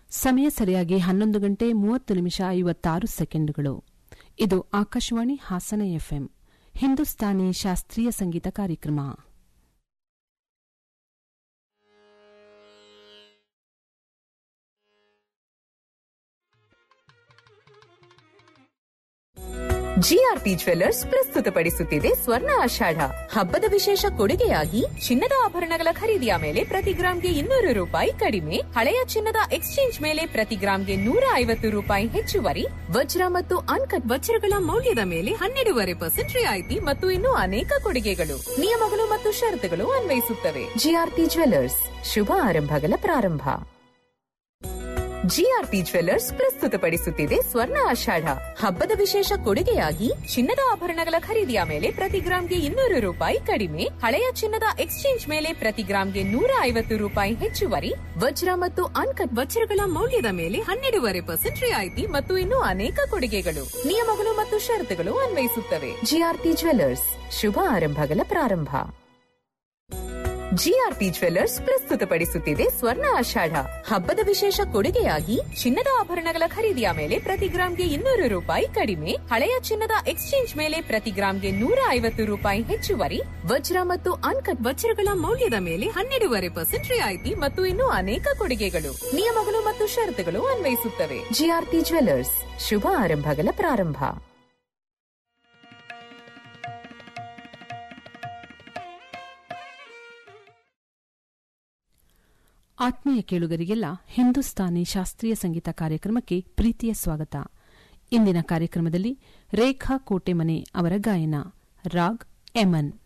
ಸಮಯ ಸರಿಯಾಗಿ ಹನ್ನೊಂದು ಗಂಟೆ ಮೂವತ್ತು ನಿಮಿಷ ಐವತ್ತಾರು ಸೆಕೆಂಡುಗಳು ಇದು ಆಕಾಶವಾಣಿ ಹಾಸನ ಎಫ್ಎಂ ಹಿಂದೂಸ್ತಾನಿ ಶಾಸ್ತ್ರೀಯ ಸಂಗೀತ ಕಾರ್ಯಕ್ರಮ ಜಿಆರ್ಪಿ ಜ್ವೆಲ್ಲರ್ಸ್ ಪ್ರಸ್ತುತಪಡಿಸುತ್ತಿದೆ ಸ್ವರ್ಣ ಆಷಾಢ ಹಬ್ಬದ ವಿಶೇಷ ಕೊಡುಗೆಯಾಗಿ ಚಿನ್ನದ ಆಭರಣಗಳ ಖರೀದಿಯ ಮೇಲೆ ಪ್ರತಿ ಗ್ರಾಂಗೆ ಇನ್ನೂರು ರೂಪಾಯಿ ಕಡಿಮೆ ಹಳೆಯ ಚಿನ್ನದ ಎಕ್ಸ್ಚೇಂಜ್ ಮೇಲೆ ಪ್ರತಿ ಗ್ರಾಂಗೆ ನೂರ ಐವತ್ತು ರೂಪಾಯಿ ಹೆಚ್ಚುವರಿ ವಜ್ರ ಮತ್ತು ಅನ್ಕಟ್ ವಜ್ರಗಳ ಮೌಲ್ಯದ ಮೇಲೆ ಹನ್ನೆರಡೂವರೆ ಪರ್ಸೆಂಟ್ ರಿಯಾಯಿತಿ ಮತ್ತು ಇನ್ನೂ ಅನೇಕ ಕೊಡುಗೆಗಳು ನಿಯಮಗಳು ಮತ್ತು ಷರತ್ತುಗಳು ಅನ್ವಯಿಸುತ್ತವೆ ಜಿಆರ್ಪಿ ಜ್ವೆಲ್ಲರ್ಸ್ ಶುಭ ಆರಂಭಗಳ ಪ್ರಾರಂಭ ಜಿಆರ್ಪಿ ಜ್ವೆಲ್ಲರ್ಸ್ ಪ್ರಸ್ತುತಪಡಿಸುತ್ತಿದೆ ಸ್ವರ್ಣ ಆಷಾಢ ಹಬ್ಬದ ವಿಶೇಷ ಕೊಡುಗೆಯಾಗಿ ಚಿನ್ನದ ಆಭರಣಗಳ ಖರೀದಿಯ ಮೇಲೆ ಪ್ರತಿ ಗ್ರಾಂಗೆ ಇನ್ನೂರು ರೂಪಾಯಿ ಕಡಿಮೆ ಹಳೆಯ ಚಿನ್ನದ ಎಕ್ಸ್ಚೇಂಜ್ ಮೇಲೆ ಪ್ರತಿ ಗ್ರಾಂಗೆ ನೂರ ಐವತ್ತು ರೂಪಾಯಿ ಹೆಚ್ಚುವರಿ ವಜ್ರ ಮತ್ತು ಅನ್ಕಟ್ ವಜ್ರಗಳ ಮೌಲ್ಯದ ಮೇಲೆ ಹನ್ನೆರಡೂವರೆ ಪರ್ಸೆಂಟ್ ರಿಯಾಯಿತಿ ಮತ್ತು ಇನ್ನೂ ಅನೇಕ ಕೊಡುಗೆಗಳು ನಿಯಮಗಳು ಮತ್ತು ಷರತ್ತುಗಳು ಅನ್ವಯಿಸುತ್ತವೆ ಜಿಆರ್ಪಿ ಜ್ವೆಲ್ಲರ್ಸ್ ಶುಭ ಆರಂಭಗಳ ಪ್ರಾರಂಭ ಜಿಆರ್ಪಿ ಜ್ವೆಲ್ಲರ್ಸ್ ಪ್ರಸ್ತುತಪಡಿಸುತ್ತಿದೆ ಸ್ವರ್ಣ ಆಷಾಢ ಹಬ್ಬದ ವಿಶೇಷ ಕೊಡುಗೆಯಾಗಿ ಚಿನ್ನದ ಆಭರಣಗಳ ಖರೀದಿಯ ಮೇಲೆ ಪ್ರತಿ ಗ್ರಾಂಗೆ ಇನ್ನೂರು ರೂಪಾಯಿ ಕಡಿಮೆ ಹಳೆಯ ಚಿನ್ನದ ಎಕ್ಸ್ಚೇಂಜ್ ಮೇಲೆ ಪ್ರತಿ ಗ್ರಾಂಗೆ ನೂರ ಐವತ್ತು ರೂಪಾಯಿ ಹೆಚ್ಚುವರಿ ವಜ್ರ ಮತ್ತು ಅನ್ಕಟ್ ವಜ್ರಗಳ ಮೌಲ್ಯದ ಮೇಲೆ ಹನ್ನೆರಡೂವರೆ ಪರ್ಸೆಂಟ್ ರಿಯಾಯಿತಿ ಮತ್ತು ಇನ್ನೂ ಅನೇಕ ಕೊಡುಗೆಗಳು ನಿಯಮಗಳು ಮತ್ತು ಷರತ್ತುಗಳು ಅನ್ವಯಿಸುತ್ತವೆ ಜಿಆರ್ಪಿ ಜ್ವೆಲ್ಲರ್ಸ್ ಶುಭ ಆರಂಭಗಳ ಪ್ರಾರಂಭ ಆತ್ಮೀಯ ಕೇಳುಗರಿಗೆಲ್ಲ ಹಿಂದೂಸ್ತಾನಿ ಶಾಸ್ತ್ರೀಯ ಸಂಗೀತ ಕಾರ್ಯಕ್ರಮಕ್ಕೆ ಪ್ರೀತಿಯ ಸ್ವಾಗತ ಇಂದಿನ ಕಾರ್ಯಕ್ರಮದಲ್ಲಿ ರೇಖಾ ಕೋಟೆಮನೆ ಅವರ ಗಾಯನ ರಾಗ್ ಎಮನ್